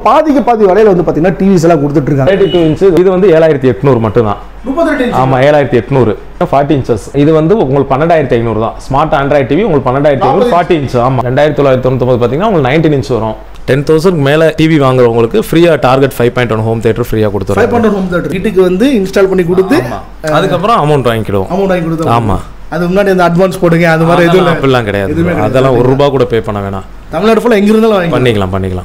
பாதிக்கு பாதி விலையில வந்து பாத்தீங்கன்னா டிவிஸ் எல்லாம் கொடுத்துட்டு இருக்காங்க தேர்ட்டி டூ இன்ச்சு இது வந்து ஏழாயிரத்தி எட்நூறு மட்டும்தான் முப்பத்தி ஆமா ஏழாயிரத்தி எட்நூறு ஃபார்ட்டி இன்ச்சஸ் இது வந்து உங்களுக்கு பன்னெண்டாயிரத்தி ஐநூறு தான் ஸ்மார்ட் ஆண்ட்ராய்ட் டிவி உங்களுக்கு பன்னெண்டாயிரத்தி ஐநூறு ஃபார்ட்டி இன்ச் ஆமா ரெண்டாயிரத்தி தொள்ளாயிரத்தி தொண்ணூத்தொம்பது பார்த்தீங்கன்னா உங்களுக்கு நைன்டீன் இன்ச் வரும் டென் தௌசண்ட் மேலே டிவி வாங்குறவங்களுக்கு ஃப்ரீயாக target five point one home theatre ஃப்ரீயாக ஃபைவ் கொடுத்துருவோம் ஹண்ட்ரட் ஹோம் தேட்டர் வீட்டுக்கு வந்து இன்ஸ்டால் பண்ணி கொடுத்து அதுக்கப்புறம் அமௌண்ட் வாங்கிக்கிடுவோம் அமௌண்ட் வாங்கி கொடுத்தோம் ஆமா. அது முன்னாடி அந்த அட்வான்ஸ் போடுங்க அது மாதிரி எதுவும் அதெல்லாம் இல்லை. அப்படிலாம் கிடையாது எதுவுமே கிடையாது. அதெல்லாம் ஒரு ரூபா கூட பே பண்ண வேணாம் தமிழ்நாடு ஃபுல்லாக எங்க இருந்தாலும் வாங்கி பண்ணிக்கலாம் பண்ணிக்கலாம்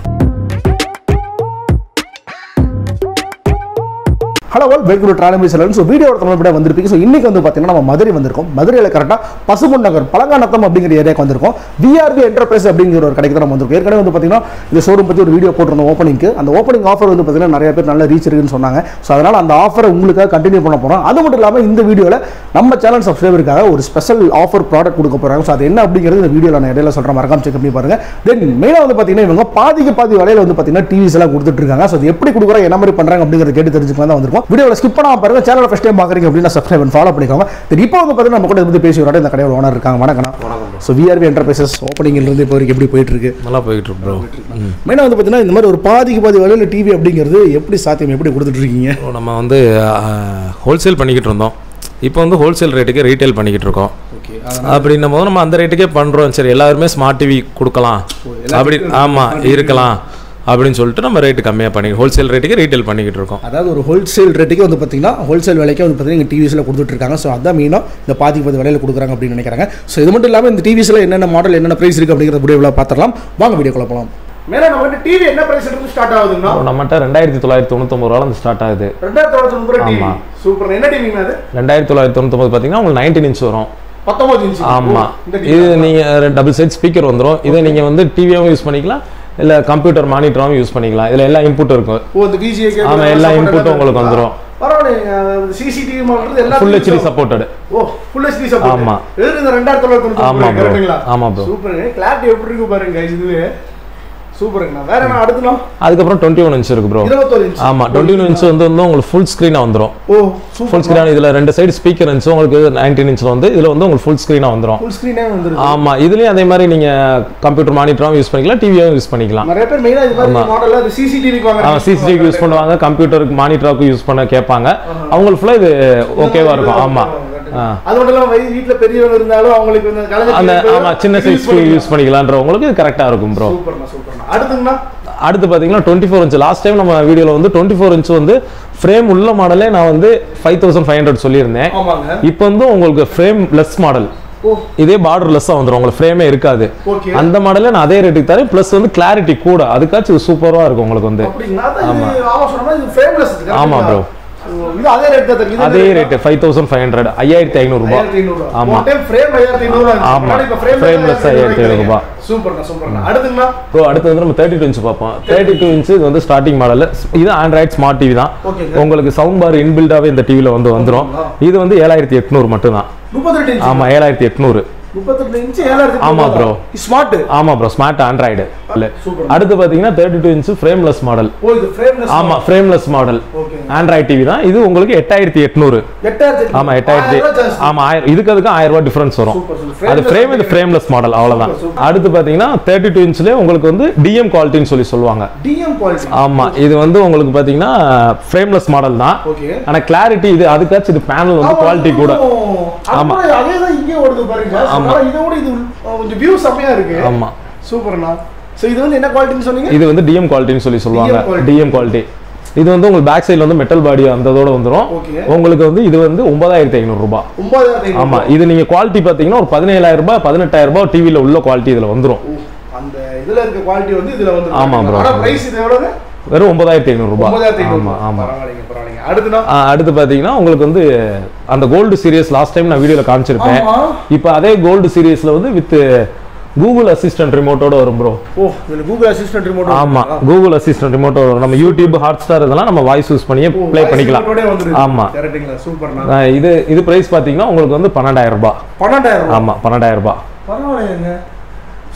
ஹலோ வெல் வெல்கம் டு ட்ராலமி செலன் ஸோ வீடியோ தமிழ் விட வந்திருப்பீங்க ஸோ இன்னைக்கு வந்து பார்த்தீங்கன்னா நம்ம மதுரை வந்திருக்கோம் மதுரையில் கரெக்டாக பசுமன் நகர் பழங்கானத்தம் அப்படிங்கிற ஏரியாக்கு வந்திருக்கோம் விஆர்பி என்டர்பிரைஸ் அப்படிங்கிற ஒரு கடைக்கு தான் நம்ம வந்திருக்கோம் ஏற்கனவே வந்து பார்த்தீங்கன்னா இந்த ஷோரூம் பற்றி ஒரு வீடியோ போட்டிருந்தோம் ஓப்பனிங்க்கு அந்த ஓப்பனிங் ஆஃபர் வந்து பார்த்தீங்கன்னா நிறைய பேர் நல்ல ரீச் இருக்குன்னு சொன்னாங்க ஸோ அதனால் அந்த ஆஃபரை உங்களுக்காக கண்டினியூ பண்ண போகிறோம் அது மட்டும் இல்லாமல் இந்த வீடியோவில் நம்ம சேனல் சப்ஸ்கிரைபருக்காக ஒரு ஸ்பெஷல் ஆஃபர் ப்ராடக்ட் கொடுக்க போகிறாங்க ஸோ அது என்ன அப்படிங்கிறது இந்த வீடியோவில் நான் இடையில சொல்கிறேன் மறக்காம செக் பண்ணி பாருங்க தென் மெயினாக வந்து பார்த்தீங்கன்னா இவங்க பாதிக்கு பாதி விலையில வந்து பார்த்தீங்கன்னா டிவிஸ் எல்லாம் கொடுத்துட்டு இருக்காங்க ஸோ அது எப்படி கொடுக்குறாங்க என்ன மாதிரி பண்ணுறாங்க அப்படிங்கிறத கேட்டு தெரிஞ்சுக்கலாம் தான் வந்திருக்கோம் வீடியோவில் ஸ்கிப் பண்ணாம பாருங்க சேனலை ஃபஸ்ட் டைம் பார்க்குறீங்க அப்படின்னா சப்ஸ்கிரைப் பண்ணி ஃபாலோ பண்ணிக்கோங்க தென் இப்போ வந்து பார்த்தீங்கன்னா நம்ம கூட இதை பற்றி பேசி வராது இந்த கடையோட ஓனர் இருக்காங்க வணக்கம் ஸோ விஆர்பி என்டர்பிரைசஸ் ஓப்பனிங்ல இருந்து இப்போ வரைக்கும் எப்படி போயிட்டு இருக்கு நல்லா போயிட்டு இருக்கு ப்ரோ மெயினாக வந்து பார்த்தீங்கன்னா இந்த மாதிரி ஒரு பாதிக்கு பாதி விலையில டிவி அப்படிங்கிறது எப்படி சாத்தியம் எப்படி கொடுத்துட்டு இருக்கீங்க நம்ம வந்து ஹோல்சேல் பண்ணிக்கிட்டு இருந்தோம் இப்போ வந்து ஹோல்சேல் ரேட்டுக்கு ரீட்டைல் பண்ணிக்கிட்டு இருக்கோம் ஓகே அப்படின்னும் போது நம்ம அந்த ரேட்டுக்கே பண்ணுறோம் சரி எல்லாருமே ஸ்மார்ட் டிவி கொடுக்கலாம் அப்படி ஆமாம் இருக்கலாம் அப்படின்னு சொல்லிட்டு நம்ம ரேட்டு கம்மியாக பண்ணி ஹோல்சேல் ரேட்டுக்கு ரீட்டைல் பண்ணிக்கிட்டு இருக்கோம் அதாவது ஒரு ஹோல்சேல் ரேட்டுக்கு வந்து பார்த்தீங்கன்னா ஹோல்சேல் விலைக்கு வந்து பார்த்தீங்கன்னா இங்கே டிவிஸில் கொடுத்துட்டு இருக்காங்க ஸோ அதான் மெயினாக இந்த பாதி பாதி விலையில கொடுக்குறாங்க அப்படின்னு நினைக்கிறாங்க ஸோ இது மட்டும் இல்லாமல் இந்த டிவிஸில் என்னென்ன மாடல் என்னென்ன ப்ரைஸ் இருக்குது அப்படிங்கிற வீடியோவில் பார்த்துடலாம் வாங்க வீடியோ போகலாம் மேலே நம்ம வந்து டிவி என்ன ப்ரைஸ் இருந்து ஸ்டார்ட் ஆகுதுன்னா இப்போ நம்மகிட்ட ரெண்டாயிரத்தி தொள்ளாயிரத்தி தொண்ணூத்தொம்பது ரூபா வந்து ஸ்டார்ட் ஆகுது ரெண்டாயிரத்தி தொள்ளாயிரத்தி தொண்ணூறு டிவி ஆமா. சூப்பர் என்ன டிவிங்க அது ரெண்டாயிரத்தி தொள்ளாயிரத்தி தொண்ணூத்தொம்பது பார்த்தீங்கன்னா உங்களுக்கு நைன்டீன் இன்ச் வரும் பத்தொம்பது இன்ச் ஆமாம் இது நீங்கள் டபுள் சைட் ஸ்பீக்கர் வந்துடும் இதை நீங்கள் வந்து டிவியாகவும் யூஸ் பண்ணிக்கலாம் இல்லை கம்ப்யூட்டர் மானிட்டராகவும் யூஸ் பண்ணிக்கலாம் இதில் எல்லா இன்புட் இருக்கும் ஓ இந்த விஜிஏ ஆமா, எல்லா input-ம் உங்களுக்கு வந்துரும். பரவாயில்ல சிசிடிவி மாடல் எல்லா full HD supported oh full HD support ஆமா. இது இந்த ரெண்டாயிரத்தி தொள்ளாயிரத்தி ஆமா தொண்ணூறு bro. கரெக்ட்டுங்களா ஆமா bro. சூப்பருங்க கிளாரிட்டி எப்படி இருக்கு பாருங்க guys, இதுவே சூப்பருங்கண்ணா வேற என்ன அடுத்துனா அதுக்கப்புறம் டுவெண்ட்டி ஒன் இன்ச் இருக்கு ப்ரோ இருபத்தொரு இன்ச் ஆமாம் டுவெண்ட்டி ஒன் இன்ச் வந்து வந்து உங்களுக்கு ஃபுல் ஸ்க்ரீனாக வந்துடும் ஓ ஃபுல் சூப்பர் ஸ்க்ரீன் இதில் ரெண்டு சைடு ஸ்பீக்கர் இருந்துச்சு உங்களுக்கு நைன்டீன் இன்ச்சில் வந்து இதில் வந்து உங்களுக்கு ஃபுல் ஸ்க்ரீனாக வந்துடும் ஃபுல் ஸ்க்ரீனே வந்துருக்கு ஆமாம் இதுலேயும் அதே மாதிரி நீங்கள் கம்ப்யூட்டர் மானிட்டராகவும் யூஸ் பண்ணிக்கலாம் டிவியாகவும் யூஸ் பண்ணிக்கலாம் நிறைய பேர் மெயினா இது மாதிரி மாடல்ல அது சிசிடிவிக்கு வாங்க அவன் சிசிடிவி யூஸ் பண்ணுவாங்க கம்ப்யூட்டருக்கு மானிட்டராவுக்கு யூஸ் பண்ண கேட்பாங்க அவங்களுக்கு ஃபுல்லாக இது ஓகேவா இருக்கும் ஆமாம் ஆ அது மட்டும் இல்லாம வயது வீட்ல பெரியவங்க இருந்தாலும் அவங்களுக்கு வந்து கலைஞர் அந்த TV ஆமாம் சின்ன use சைஸ் பண்ணிக்கலாம். யூஸ் பண்ணிக்கலான்றவங்களுக்கு இது கரெக்டாக இருக்கும் ப்ரோ சூப்பர்ண்ணா சூப்பர்ண்ணா அடுத்துங்கண்ணா அடுத்து பார்த்தீங்கன்னா twenty four inch last time நம்ம வீடியோவில் வந்து டுவெண்ட்டி ஃபோர் இன்ச் வந்து ஃப்ரேம் உள்ள மாடலே நான் வந்து ஃபைவ் தௌசண்ட் ஃபைவ் ஹண்ட்ரட் சொல்லியிருந்தேன் ஆமாங்க இப்போ வந்து உங்களுக்கு ஃப்ரேம் லெஸ் மாடல் ஓ இதே பார்டர் லெஸ்ஸாக வந்துடும் உங்களுக்கு ஃப்ரேமே இருக்காது ஓகே அந்த மாடலே நான் அதே ரேட்டுக்கு தரேன் ப்ளஸ் வந்து கிளாரிட்டி கூட அதுக்காச்சும் சூப்பராக இருக்கும் உங்களுக்கு வந்து அப்படிங்களா அதான் இது ஆமா சொன்னா இது ஃப்ரேம்லெஸ் ஆமா bro. இது அதே ரேட் தான் தெரியும் அதே rate five thousand five hundred ஐயாயிரத்தி ஐநூறுரூபா ஆமா. ஆமா. Frameless 1500 ரூபாய். சூப்பர்ண்ணா சூப்பர்ண்ணா அடுத்துங்கண்ணா ப்ரோ அடுத்து வந்து நம்ம தேர்ட்டி டூ இன்ச் பார்ப்போம் தேர்ட்டி டூ இன்ச் இது வந்து ஸ்டார்டிங் மாடல் இது ஆண்ட்ராய்ட் ஸ்மார்ட் டிவி தான் ஓகேங்க உங்களுக்கு சவுண்ட் பார் இன்பில்டாவே இந்த டிவியில் வந்து வந்துடும் இது வந்து ஏழாயிரத்தி எட்நூறு மட்டும்தான் முப்பத்தெட்டு இன்ச் ஆமா ஏழாயிரத்தி எட்நூறு முப்பத்தெட்டு இன்ச் ஏழாயிரத்தி ஆமா bro. ஸ்மார்ட் ஆமா ப்ரோ ஸ்மார்ட் ஆண்ட்ராய்டு சூப்பர் அடுத்து பார்த்தீங்கன்னா thirty two inch frameless model oh இது ஃப்ரேம்லெஸ் ஆமா frameless model okay Android TV தான் இது உங்களுக்கு எட்டாயிரத்தி எட்நூறு எட்டாயிரத்தி ஆமா எட்டாயிரத்தி ஆமா ஆயிரம் இதுக்கு அதுக்கு ஆயிரம் ரூபாய் டிஃபரன்ஸ் வரும் சூப்பர் சூப்பர் அது ஃப்ரேம் இது ஃப்ரேம்லெஸ் மாடல் அவ்வளவுதான் அடுத்து பாத்தீங்கன்னா தேர்ட்டி டூ இன்ச்லேயே உங்களுக்கு வந்து டிஎம் குவாலிட்டின்னு சொல்லி சொல்லுவாங்க டிஎம் குவாலிட்டி ஆமா இது வந்து உங்களுக்கு பாத்தீங்கன்னா ஃப்ரேம்லெஸ் மாடல் தான் ஓகே ஆனா கிளாரிட்டி இது அதுக்காச்சும் இது பேனல் வந்து குவாலிட்டி கூட ஆமா அதே தான் இங்கே ஓடுது பாருங்க ஆமா. ஆமா இதை விட இது அஹ், கொஞ்சம் வியூ செம்மையா இருக்கு ஆமா சூப்பர்ண்ணா சோ இது வந்து என்ன குவாலிட்டின்னு சொன்னீங்க இது வந்து டிஎம் குவாலிட்டின்னு சொல்லி சொல்லுவாங்க quality. டிஎம் குவாலிட்டி இது வந்து உங்களுக்கு பேக் சைடுல வந்து மெட்டல் பாடி அந்த இதோட வந்துரும் ஓகே உங்களுக்கு வந்து இது வந்து ஒன்பதாயிரத்தி ஐநூறு ரூபாய் ஒன்பதாயிரத்தி ஆமா இது நீங்க குவாலிட்டி பாத்தீங்கன்னா ஒரு பதினேழாயிரம் ரூபாய் பதினெட்டாயிரம் ரூபாய் டிவில உள்ள குவாலிட்டி இதுல வந்துரும் அந்த இதுல இருக்க குவாலிட்டி வந்து இதுல வந்து ஆமா bro. ஆனா பிரைஸ் இது எவ்வளவு வெறும் ஒன்பதாயிரத்தி ஐநூறு ரூபாய் ஒன்பதாயிரத்தி ஆமா ஆமா பரவாயில்லைங்க பரவாயில்லைங்க அடுத்துனா ஆ, அடுத்து பாத்தீங்கன்னா உங்களுக்கு வந்து அந்த கோல்டு சீரியஸ் லாஸ்ட் டைம் நான் வீடியோல காமிச்சிருப்பேன் ஆமா இப்போ அதே கோல்டு சீரியஸ்ல வந்து வித் கூகுள் அசிஸ்டன்ட் ரிமோட்டோட வரும் ப்ரோ ஓ இதுல கூகுள் அசிஸ்டன்ட் ரிமோட் ஆமா கூகுள் அசிஸ்டன்ட் ரிமோட்டோட வரும் நம்ம யூடியூப் ஹாட் ஸ்டார் இதெல்லாம் நம்ம வாய்ஸ் யூஸ் பண்ணியே ப்ளே பண்ணிக்கலாம் ஆமா. கரெக்ட்டுங்களா சூப்பர்ண்ணா ஆ, இது இது பிரைஸ் பாத்தீங்கன்னா உங்களுக்கு வந்து பன்னெண்டாயிரம் ரூபாய் பன்னெண்டாயிரம் ரூபாய் ஆமா பன்னெண்டாயிரம் ரூபாய் பரவாயில்லைங்க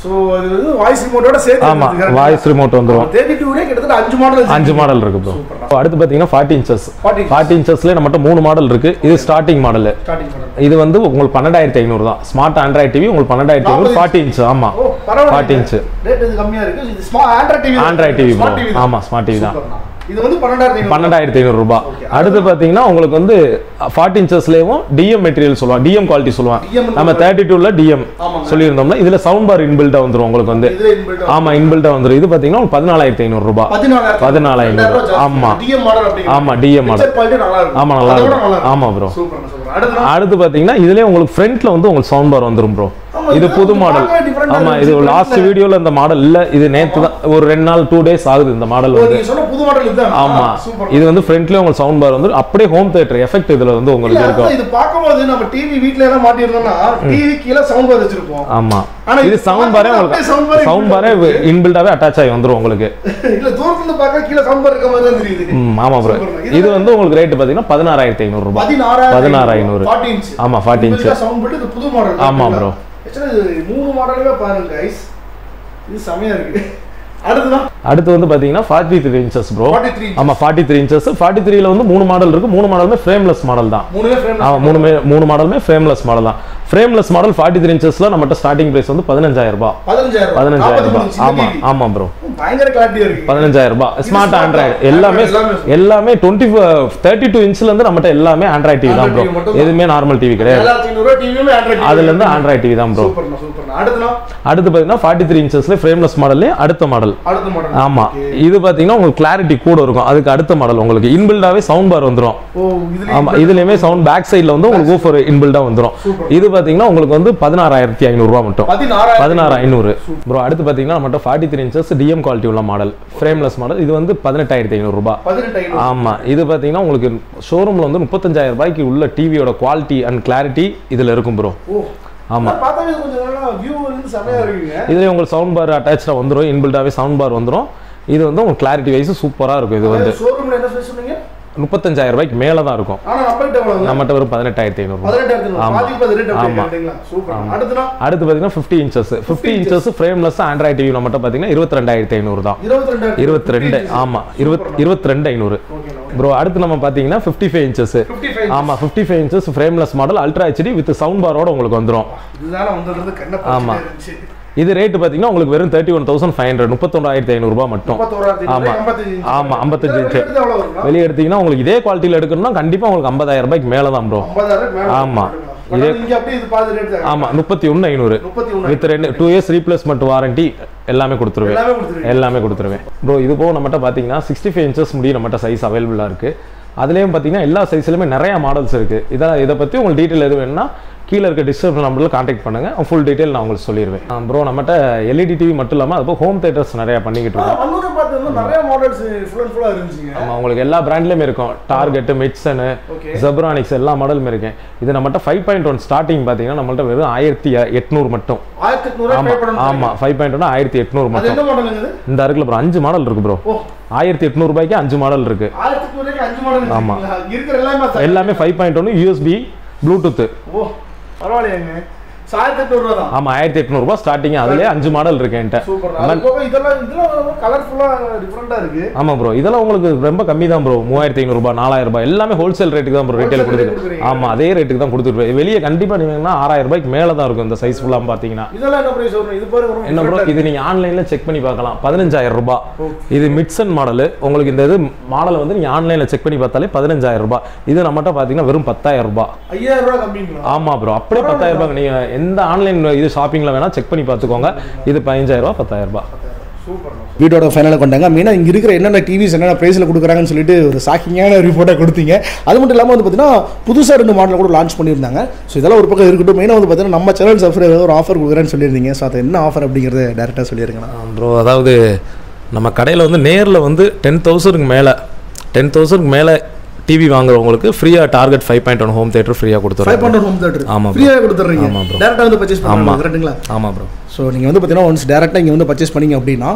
ஸோ அது வந்து வாய்ஸ் ரிமோட்டோட சேர்த்து ஆமா வாய்ஸ் ரிமோட் வந்துரும் தேர்ட்டி டூலே கிட்டத்தட்ட அஞ்சு மாடல் அஞ்சு மாடல் இருக்கு ப்ரோ அடுத்து பாத்தீங்கன்னா ஃபார்ட்டி இன்ச்சஸ் 40 ஃபார்ட்டி இன்ச்சஸ்ல நம்மகிட்ட மூணு மாடல் இருக்கு இது ஸ்டார்டிங் மாடல் ஸ்டார்டிங் மாடல் இது வந்து உங்களுக்கு பன்னெண்டாயிரத்தி ஐநூறு தான் ஸ்மார்ட் ஆண்ட்ராய்ட் டிவி உங்களுக்கு பன்னெண்டாயிரத்தி ஐநூறு 40 ஃபார்ட்டி இன்ச் ஆமா ஓ பரவாயில்ல ஃபார்ட்டி இன்ச் ரேட் இது கம்மியா இருக்கு இது ஸ்மா Android TV Android TV bro ஆமா ஸ்மார்ட் டிவி தான் இது வந்து பன்னெண்டாயிரத்தி பன்னெண்டாயிரத்தி ஐநூறு ரூபாய் Okay. அடுத்து பாத்தீங்கன்னா உங்களுக்கு வந்து ஃபார்ட்டி இன்ச்சஸ்லேயும் டிஎம் மெட்டீரியல் சொல்லுவாங்க டிஎம் குவாலிட்டி சொல்லுவாங்க DM ன்னு நம்ம தேர்ட்டி டூல டிஎம் ஆமாங்க. சொல்லியிருந்தோம்னா இதுல சவுண்ட் பார் இன்பில்டா வந்துரும் உங்களுக்கு வந்து இதுல இன்பில்ட் ஆமா இன்பில்டா வந்துரும் இது பாத்தீங்கன்னா உங்களுக்கு பதினாலாயிரத்தி ஐநூறு ரூபாய் பதினாலாயிரம் பதினாலாயிரம் ஆமா. டிஎம் மாடல் அப்படிங்க ஆமா டிஎம் மாடல் குவாலிட்டி நல்லா இருக்கும் ஆமா நல்லா அதை விட இருக்கும் நல்லா இருக்கும் ஆமா ப்ரோ சூப்பர் சூப்பர் அடுத்து அடுத்து பாத்தீங்கன்னா இதுலயே உங்களுக்கு ஃப்ரண்ட்ல வந்து உங்களுக்கு சவுண்ட் பார் வந்துரும் ப்ரோ ஆமா, இது இது புது வந்து மாடல் பார்க்கவே different ஆ ஆமா இது இருந்துச்சு. லாஸ்ட் வீடியோல இந்த மாடல் இல்ல இது நேத்து தான் ஒரு ரெண்டு நாள் டூ டேஸ் ஆகுது இந்த மாடல் ஓ, வந்து நீங்க சொன்ன புது மாடல் இதுதான் ஆமா சூப்பர் இது வந்து ஃப்ரண்ட்லயே உங்களுக்கு சவுண்ட் பார் வந்து அப்படியே ஹோம் தியேட்டர் எஃபெக்ட் இதுல வந்து உங்களுக்கு இருக்கும் இது பார்க்கும்போது நம்ம டிவி வீட்ல எல்லாம் மாட்டி இருந்தோம்னா டிவி கீழே சவுண்ட் பார் வச்சிருப்போம் ஆமா ஆனா இது இது சவுண்ட் பாரே அப்படியே sound bar உங்களுக்கு சவுண்ட் பாரே இன்பில்டாவே அட்டாச் ஆகி வந்துரும் உங்களுக்கு இல்ல தூரத்துல இருந்து பார்க்க கீழே சவுண்ட் பார் இருக்க மாதிரி தான் தெரியுது ம், ஆமா ப்ரோ Super. இது இது வந்து உங்களுக்கு ரேட் பாத்தீங்கன்னா பதினாறாயிரத்தி ஐநூறு ரூபாய் பதினாறாயிரம் பதினாறு ஐநூறு. ஃபார்ட்டி இன்ச் ஆமா, 40 inch. சவுண்ட் போட்டு இது புது மாடல் ஆமா, bro. ஆக்சுவலி மூணு மாடலுமே பாருங்க கைஸ் இது செமையா இருக்கு அடுத்துதான் அடுத்து வந்து பாத்தீங்கன்னா forty three inches bro 43 inches. ஆமா ஃபார்ட்டி த்ரீ இன்ச்சஸ் ஃபார்ட்டி த்ரீல வந்து மூணு மாடல் இருக்கு மூணு மாடலுமே ஃப்ரேம்லெஸ் மாடல் தான் மூணுமே ஃப்ரேம் ஆமா மூணுமே மூணு மாடலுமே ஃப்ரேம்லெஸ் மாடல் தான் ஃப்ரேம்லெஸ் மாடல் ஃபார்ட்டி த்ரீ இன்ச்சஸ்ல நம்மகிட்ட ஸ்டார்டிங் பிரைஸ் வந்து பதினஞ்சாயிரம் ரூபாய் பதினஞ்சாயிரம் பதினஞ்சாயிரம் ரூபாய் ஆமா ஆமா ஆமா ப்ரோ பயங்கர கிளாரிட்டியா இருக்கு பதினஞ்சாயிரம் ரூபாய் ஸ்மார்ட் smart ஆண்ட்ராய்டு ஆ? எல்லாமே Android எல்லாமே எல்லாமே டுவெண்ட்டி தேர்ட்டி டூ இன்ச்ல இருந்து நம்மகிட்ட எல்லாமே ஆண்ட்ராய்ட் டிவி தான் Android ப்ரோ TV மட்டும் தான். எதுவுமே நார்மல் டிவி கிடையாது ஏழாயிரத்தி ஐநூறு டிவியுமே ஆண்ட்ராய்ட் அதுல இருந்து ஆண்ட்ராய்ட் டிவி தான் ப்ரோ சூப்பர்ண்ணா சூப்பர்ண்ணா அடுத்துனா அடுத்து பாத்தீங்கன்னா ஃபார்ட்டி த்ரீ இன்ச்சஸ்ல ஃப்ரேம்லெஸ் மாடல்லே அடுத்த மாடல் அடுத்த மாடல் ஆமா இது பாத்தீங்கன்னா உங்களுக்கு கிளாரிட்டி கூட இருக்கும் அதுக்கு அடுத்த மாடல் உங்களுக்கு இன்பில்டாவே சவுண்ட் பார் வந்துரும் ஓ இதுல ஆமா இதுலயுமே சவுண்ட் பேக் சைடுல வந்து உங்களுக்கு ஊஃபர் இன்பில்டா வந்துரும் Super. இது பாத்தீங்கன்னா உங்களுக்கு வந்து பதினாறாயிரத்தி ஐநூறு ரூபாய் மட்டும் பதினாறாயிரம் பதினாறு ஐநூறு ப்ரோ அடுத்து பாத்தீங்கன்னா நம்மகிட்ட forty three inches DM quality உள்ள மாடல் ஃப்ரேம்லெஸ் மாடல் இது வந்து பதினெட்டாயிரத்தி ஐநூறு ரூபாய் பதினெட்டு ஐநூறு ஆமா இது பாத்தீங்கன்னா உங்களுக்கு ஷோரூம்ல வந்து முப்பத்தஞ்சாயிரம் ரூபாய்க்கு உள்ள டிவியோட குவாலிட்டி அண்ட் கிளாரிட்டி இதுல இருக்கும் ப்ரோ ஓ ஆமா. பார்த்தாவே கொஞ்சம் நல்லா வியூ வந்து செமையா இருக்குங்க இதுல உங்களுக்கு சவுண்ட் பார் அட்டாச்சா வந்துரும் இன்பில்டாவே சவுண்ட் பார் வந்துரும் இது வந்து உங்களுக்கு கிளாரிட்டி வைஸ் சூப்பரா இருக்கும் இது வந்து ஷோரூம்ல என்ன ஸ்பேஸ் சொன்னீங்க முப்பத்தஞ்சாயிரம் ரூபாய்க்கு மேல தான் இருக்கும் ஆனா நம்மகிட்ட எவ்வளவு நம்மகிட்ட ஒரு பதினெட்டாயிரத்தி ஐநூறு ரூபாய் பதினெட்டாயிரத்தி ஐநூறு ஆமா. பாதி பாதி ரேட் ஆமா. அப்படிங்களா சூப்பர் அடுத்துனா அடுத்து பாத்தீங்கன்னா fifty inches fifty inches frameless Android TV நம்மகிட்ட பாத்தீங்கன்னா இருபத்தி ரெண்டாயிரத்தி ஐநூறு தான் இருபத்தி ரெண்டாயிரத்தி இருபத்தி ரெண்டு ஆமா இருபத்தி இருபத்தி ரெண்டு ஐநூறு ஓகேண்ணா ப்ரோ அடுத்து நம்ம பாத்தீங்கன்னா fifty five inches fifty five ஆமா fifty five inches frameless model ultra HD with sound பாரோட உங்களுக்கு வந்துரும் இதுதானே வந்தது கண்ண ஆமா. இருந்துச்சு இது ரேட் பாத்தீங்கன்னா உங்களுக்கு வெறும் thirty one thousand five hundred முப்பத்தொண்டாயிரத்தி ஐநூறு ரூபாய் மட்டும் முப்பத்தோராயிரத்தி ஆமா. ஐம்பத்தஞ்சு inch. ஆமா, 55 இதுல inch. rate எவ்வளவு வரும்னா? வெளியே எடுத்தீங்கன்னா உங்களுக்கு இதே குவாலிட்டியில் எடுக்கணும்னா கண்டிப்பா உங்களுக்கு ஐம்பதாயிரம் ரூபாய்க்கு மேல தான் ப்ரோ ஐம்பதாயிரம் மேல ஆமா. But இதே- இங்க அப்படியே இது பாதி ரேட் தான் ஆமா முப்பத்தி ஒன்று ஐநூறு முப்பத்தி ஒண்ணு வித் ரெண்டு டூ இயர்ஸ் ரீப்ளேஸ்மெண்ட் வாரண்டி எல்லாமே கொடுத்துருவேன் எல்லாமே கொடுத்துருவீங்க எல்லாமே கொடுத்துருவேன் ப்ரோ இது போக நம்மகிட்ட பார்த்தீங்கன்னா சிக்ஸ்டி ஃபைவ் இன்ச்சஸ் முடியும் நம்மகிட்ட சைஸ் அவைலபிளாக இருக்குது அதுலேயும் பார்த்தீங்கன்னா எல்லா சைஸ்லையுமே நிறைய மாடல்ஸ் இருக்குது இதை இதை பற்றி உங்களுக்கு டீட்டெயில் எது வேணும்னா கீழே இருக்க டிஸ்கிரிப்ஷன் நம்பரில் காண்டாக்ட் பண்ணுங்கள் ஃபுல் டீட்டெயில் நான் உங்களுக்கு சொல்லிடுவேன் ப்ரோ நம்மகிட்ட எல்இடி டிவி மட்டும் இல்லாமல் அது போக ஹோம் தேட்டர்ஸ் நிறையா பண்ணிக்கிட்டு இருக்கோம் வந்தோட பார்த்தீங்கன்னா நிறைய மாடல்ஸ் ஃபுல் அண்ட் ஃபுல்லாக இருந்துச்சுங்க ஆமாம் உங்களுக்கு எல்லா பிராண்ட்லேயுமே இருக்கும் டார்கெட் மிட்சனு ஓகே ஜெப்ரானிக்ஸ் எல்லா மாடலுமே இருக்கேன் இது நம்மகிட்ட ஃபைவ் பாயிண்ட் ஒன் ஸ்டார்டிங் பார்த்தீங்கன்னா நம்மள்ட்ட வெறும் ஆயிரத்தி எட்நூறு மட்டும் ஆயிரத்தி எட்நூறு ஆமா பே பண்ணணும் ஆமா ஃபைவ் பாயிண்ட் ஒன் ஆயிரத்தி எட்நூறு அது மட்டும் என்ன மாடலுங்க இது இந்த அருகில் ப்ரோ அஞ்சு மாடல் இருக்கு ப்ரோ ஓ ஆயிரத்தி எட்நூறு ரூபாய்க்கு அஞ்சு மாடல் இருக்கு ஆயிரத்தி எட்நூறுக்கு அஞ்சு மாடல் ஆமா. இருக்குங்களா? இருக்கிற எல்லாமே ச- எல்லாமே ஃபைவ் பாயிண்ட் ஒன்று யூஎஸ்பி ப்ளூடூத் ஓ பரவாயில்லையாங்க So, ஆயிரத்தி எட்நூறு ரூபா தான் ஆமா ஆயிரத்தி எட்நூறுபா ஸ்டார்டிங் அதுலயே அஞ்சு மாடல் இருக்கு என்கிட்ட சூப்பர் அது போக இதெல்லாம் இதெல்லாம் கலர்ஃபுல்லா டிஃப்ரெண்டா இருக்கு ஆமா ப்ரோ இதெல்லாம் உங்களுக்கு ரொம்ப கம்மி தான் ப்ரோ மூவாயிரத்தி ஐநூறுபா நாலாயிரம் ரூபாய் எல்லாமே ஹோல்சேல் ரேட்டுக்கு தான் ப்ரோ ரீட்டைல் Wholesale rate கொடுத்துருக்கு கொடுக்குறீங்க. ஆமா அதே ரேட்டுக்கு தான் கொடுத்துருப்பேன் வெளியே கண்டிப்பா நீங்கன்னா ஆறாயிரம் ரூபாய்க்கு மேல தான் இருக்கும் இந்த சைஸ் ஃபுல்லாக பார்த்தீங்கன்னா இதெல்லாம் என்ன பிரைஸ் வரும் இது பாருங்க ரொம்ப என்ன ப்ரோ different ஆ இது நீங்க ஆன்லைன்ல செக் பண்ணி பார்க்கலாம் பதினஞ்சாயிரம் ரூபாய் இது மிட்சன் மாடல் உங்களுக்கு இந்த இது மாடலை வந்து நீங்க ஆன்லைன்ல செக் பண்ணி பார்த்தாலே பதினஞ்சாயிரம் ரூபாய் இது நம்மகிட்ட பாத்தீங்கன்னா வெறும் பத்தாயிரம் ரூபாய் இருக்கு. ஐயாயிரம் ரூபா கம்மிங்களா ஆமா ப்ரோ அப்படியே பத்தாயிரம் ரூபாய் நீங்க எந்த ஆன்லைன் இது ஷாப்பிங்ல வேணா செக் பண்ணி பார்த்துக்கோங்க இது பதினஞ்சாயிரம் ரூபாய் பத்தாயிரம் ரூபாய் சூப்பர் வீட்டோட ஃபைனலை கொண்டாங்க மெயினாக இங்கே இருக்கிற என்னென்ன டிவிஸ் என்னென்ன ப்ரைஸில் கொடுக்குறாங்கன்னு சொல்லிட்டு ஒரு ஷாக்கிங்கான ரிப்போர்ட்டை கொடுத்தீங்க அது மட்டும் இல்லாமல் வந்து பார்த்தீங்கன்னா புதுசாக ரெண்டு மாடல் கூட லான்ச் பண்ணியிருந்தாங்க ஸோ இதெல்லாம் ஒரு பக்கம் இருக்கட்டும் மெயினாக வந்து பார்த்தீங்கன்னா நம்ம சேனல் சப்ஸ்கிரைபர் ஒரு ஆஃபர் கொடுக்குறேன்னு சொல்லியிருந்தீங்க ஸோ அது என்ன ஆஃபர் அப்படிங்கிறத டேரெக்டாக சொல்லியிருக்கேன் ப்ரோ அதாவது நம்ம கடையில் வந்து நேரில் வந்து டென் தௌசண்ட்க்கு மேலே டென் தௌசண்ட்க்கு மேலே டிவி வாங்குறவங்களுக்கு ஃப்ரீயாக target five point one home theatre ஃப்ரீயாக ஃபைவ் கொடுத்துருவோம் பாயிண்ட் ஹோம் தேட்டர் ஆமா bro. ஃப்ரீயாக கொடுத்துட்றீங்க ஆமா bro. டேரெக்டாக வந்து பர்ச்சேஸ் ஆமா. பண்ணுவாங்க கரெக்ட்டுங்களா ஆமாம் ப்ரோ ஸோ நீங்கள் வந்து பார்த்தீங்கன்னா ஒன்ஸ் டேரெக்டாக இங்கே வந்து பர்ச்சேஸ் பண்ணீங்க அப்படின்னா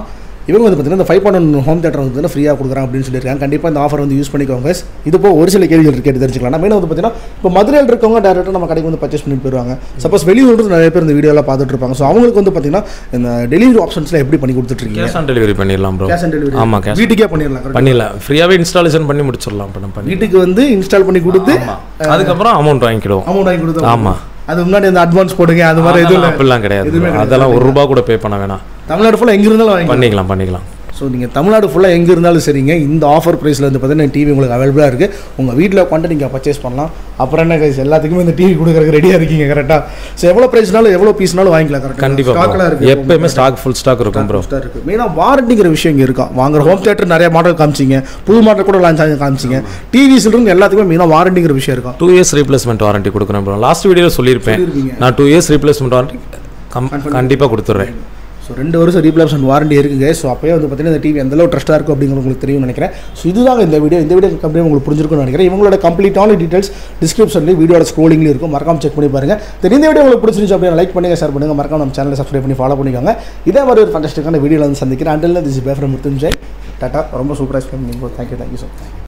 இவங்க வந்து பார்த்தீங்கன்னா இந்த five point one home theatre வந்து பார்த்தீங்கன்னா ஃப்ரீயாக கொடுக்குறாங்க அப்படின்னு சொல்லியிருக்காங்க கண்டிப்பாக இந்த ஆஃபர் வந்து யூஸ் பண்ணிக்கோங்க guys. இது போக ஒரு சில கேள்விகள் கேட்டு தெரிஞ்சுக்கலாம் மெயினாக வந்து பார்த்தீங்கன்னா இப்போ மதுரையில் இருக்கவங்க டேரெக்டாக நம்ம கடைக்கு வந்து பர்ச்சேஸ் பண்ணிட்டு போயிருவாங்க சப்போஸ் வெளியூர் நிறைய பேர் இந்த வீடியோலாம் பார்த்துட்டு இருப்பாங்க ஸோ அவங்களுக்கு வந்து பார்த்தீங்கன்னா இந்த டெலிவரி ஆப்ஷன்ஸ்லாம் எப்படி பண்ணி கொடுத்துட்ருக்கீங்க கேஷ் ஆன் டெலிவரி பண்ணிடலாம் ப்ரோ கேஷ் ஆன் டெலிவரி ஆமா கேஷ் வீட்டுக்கே பண்ணிடலாம் correct? பண்ணிடலாம் ஃப்ரீயாவே இன்ஸ்டாலேஷன் பண்ணி முடிச்சிடலாம் இப்போ நம்ம பண்ணி வீட்டுக்கு வந்து இன்ஸ்டால் பண்ணி கொடுத்து ஆமா அதுக்கப்புறம் அமௌண்ட் வாங்கிக்கிடுவோம் அமௌண்ட் வாங்கி கொடுத்து ஆமா. அது முன்னாடி அந்த அட்வான்ஸ் போடுங்க அது மாதிரி எதுவும் அதெல்லாம் இல்லை அப்படிலாம் கிடையாது எதுவுமே bro. அதெல்லாம் ஒரு ரூபா கூட பே பண்ண வேணாம் தமிழ்நாடு ஃபுல்லாக எங்கே இருந்தாலும் வாங்கி பண்ணிக்கலாம் பண்ணிக்கலாம் ஸோ நீங்கள் தமிழ்நாடு ஃபுல்லாக எங்கே இருந்தாலும் சரிங்க இந்த ஆஃபர் ப்ரைஸில் வந்து பார்த்தீங்கன்னா டிவி உங்களுக்கு அவைலபிளாக இருக்குது உங்கள் வீட்டில் உட்காந்து நீங்கள் பர்ச்சேஸ் பண்ணலாம் அப்புறம் என்ன guys எல்லாத்துக்குமே இந்த டிவி கொடுக்குறதுக்கு ரெடியாக இருக்கீங்க கரெக்டாக ஸோ எவ்வளோ ப்ரைஸ்னாலும் எவ்வளோ பீஸ்னாலும் வாங்கிக்கலாம் கரெக்டாக கண்டிப்பா ஸ்டாக்லாம் bro. இருக்குது எப்பயுமே ஸ்டாக் ஃபுல் ஸ்டாக் இருக்கும் ப்ரோ இருக்கு மெயினாக வாரண்டிங்கிற விஷயம் இங்கே இருக்கா வாங்குற ஹோம் தேட்டர் நிறைய மாடல் காமிச்சிங்க புது மாடல் கூட லான்ச் ஆகி காமிச்சிங்க டிவிஸ்ல இருந்து எல்லாத்துக்குமே மெயினாக வாரண்டிங்கிற விஷயம் இருக்கும் டூ இயர்ஸ் ரீப்ளேஸ்மெண்ட் வாரண்டி கொடுக்குறேன் ப்ரோ லாஸ்ட் வீடியோவில் சொல்லியிருப்பேன் சொல்லியிருப்பீங்க. நான் டூ இயர்ஸ் ரீப்ளேஸ்மெண்ட் வாரண்டி கம் கண்டிப்பாக கொடுத்துட்றேன் ஸோ ரெண்டு வருஷம் ரீப்ளேஸ்மெண்ட் வாரண்டி இருக்குங்க ஸோ அப்போயே வந்து பார்த்தீங்கன்னா இந்த டிவி எந்த அளவு ட்ரஸ்ட்டாக இருக்கும் அப்படிங்கிறது உங்களுக்கு தெரியும்னு நினைக்கிறேன் ஸோ இதுதாங்க இந்த வீடியோ இந்த வீடியோ கம்பெனி உங்களுக்கு புரிஞ்சிருக்கும்னு நினைக்கிறேன் இவங்களோட கம்ப்ளீட்டான டீட்டெயில்ஸ் டிஸ்கிரிப்ஷன்லேயும் வீடியோட ஸ்க்ரோலிங்லேயும் இருக்கும் மறக்காம செக் பண்ணி பாருங்க தென் இந்த வீடியோ உங்களுக்கு பிடிச்சிருந்துச்சு அப்படியே லைக் பண்ணுங்க ஷேர் பண்ணுங்க மறக்காம நம்ம சேனலை சப்ஸ்கிரைப் பண்ணி ஃபாலோ பண்ணிக்கோங்க இதே மாதிரி ஒரு ஃபண்டாஸ்டிக்கான வீடியோவில் வந்து சந்திக்கிறேன் அண்டில் திஸ் பேஃப்ரம் முத்துஞ்சய் டாட்டா ரொம்ப சூப்பராக எக்ஸ்பிளைன் பண்ணிங்க தேங்க்யூ தேங்க்யூ ஸோ